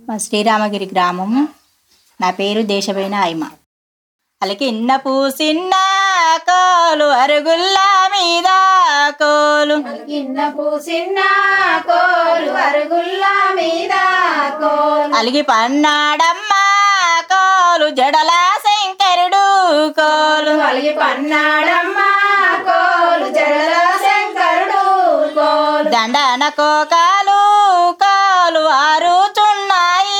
మా శ్రీరామగిరి గ్రామము నా పేరు దేశమైన ఆయమ అలకి ఇన్న పూసిన్న కోలు అరుగుల్ల మీద కోలు కింద పూసిన కోలు అరుగుల్ల మీద కోలు అలిగి పన్నాడమ్మ కోలు జడల శంకరుడు కోలు కలిగి పన్నాడమ్మ కోలు జడల శంకరుడు కోలు దండన కోకాలు కోలు ఆరుచున్నాయి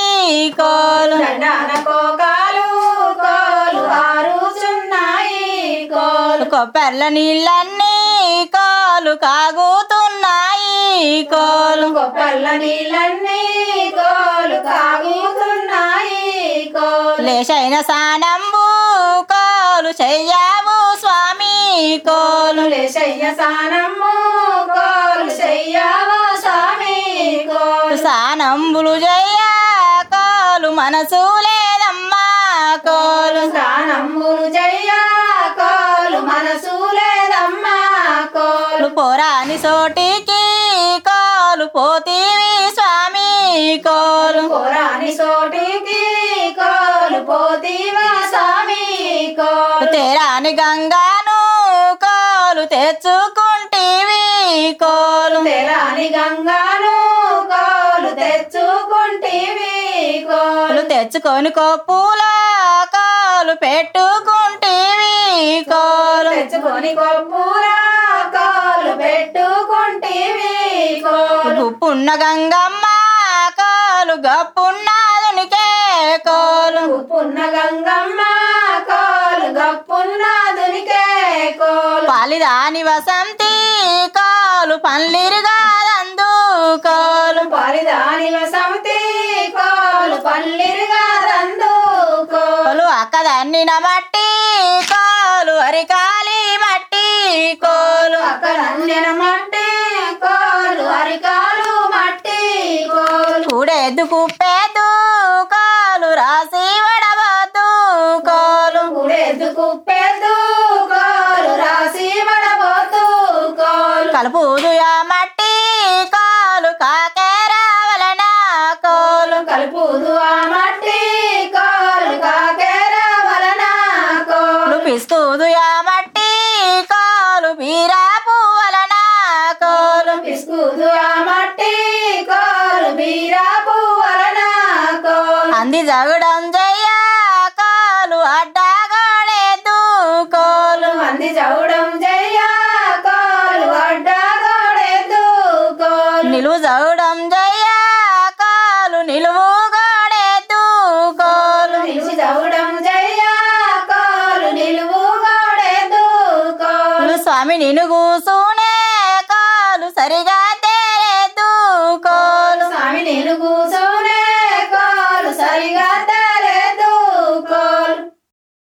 కోలు దండాన కోకాలు కోలు ఆరుచున్నాయి కోలు కొబ్బెర్ల నీళ్ళన్నీ కోలు కాగుతున్నాయి కోలు కొప్పల్ల నీళ్ళన్నీ కోలు కాగుతున్నాయి కోలు లేచైన సానంబు కోలు చెయ్యావు స్వామి కోలు లేశయ్య సానమ్ము కోలు చెయ్యావో స్వామి కోలు సానంబులు చెయ్య కోలు మనసు లేదమ్మా కోలు స్నానమ్ములు జయ్య కోలు మనసు లేదమ్మా కోలు పోరాని సోటికి కోలు పోతీవి స్వామి కోలు కోరాని సోటికి కోలు పోతీవా స్వామి కోలు తేరాని గంగాను కోలు తెచ్చుకుంటీవి కోలు తెరాని గంగాను కోలు తెచ్చుకుంటేవి కోలు కోలు తెచ్చుకొని కొప్పుల కోలు పెట్టుకుంటీవి కోలు తెచ్చుకొని కొప్పురా కోలు పెట్టుకుంటేవి కోలు గుప్పున్న గంగమ్మ కోలు గప్పున్నదునికే కోలు పున్న గంగమ్మ కోలు గప్పున్న దునికే కోలు పాలిదాని వసంతి కోలు పల్లిరుగాదందు కోలు పాలిదాని వసంతి కోలు పల్లిరుగా రందు కోలు కోలు అక్కదన్నిన మట్టి కోలు అరికాలి మట్టి కోలు అక్కడ అన్నెన మట్టి కోలు అరికాలు మట్టి కోలు కూడేదు కుప్పేదు కోలు రాసి వడవద్దు కోలు కూడేదు కుప్పేదు కోలు రాసి పడబోతు కోలు కలుపుదు ఆ మట్టి కోలు కాకేరావలన కోలు కలుపుదు ఆ మట్టి కోలు కాకేర వలన కోలు పిస్తుదు ఆ మట్టి కోలు బీరాపు వలన కోలు పిసుకుదు ఆ మట్టి కోలు బీరాపు వలన కోలు అంది జగడం జయ్య కోలు అడ్డగోడేదు కోలు మంది చౌడం జయ్య కోలు అడ్డగోడేదు కోలు నిలువు జగడం జయ్య కోలు నిలువు గోడేదు కోలు నిలిచి చౌడం జయ్య కోలు నిలువు గోడేదు కోలు స్వామి నిన్ను కూసు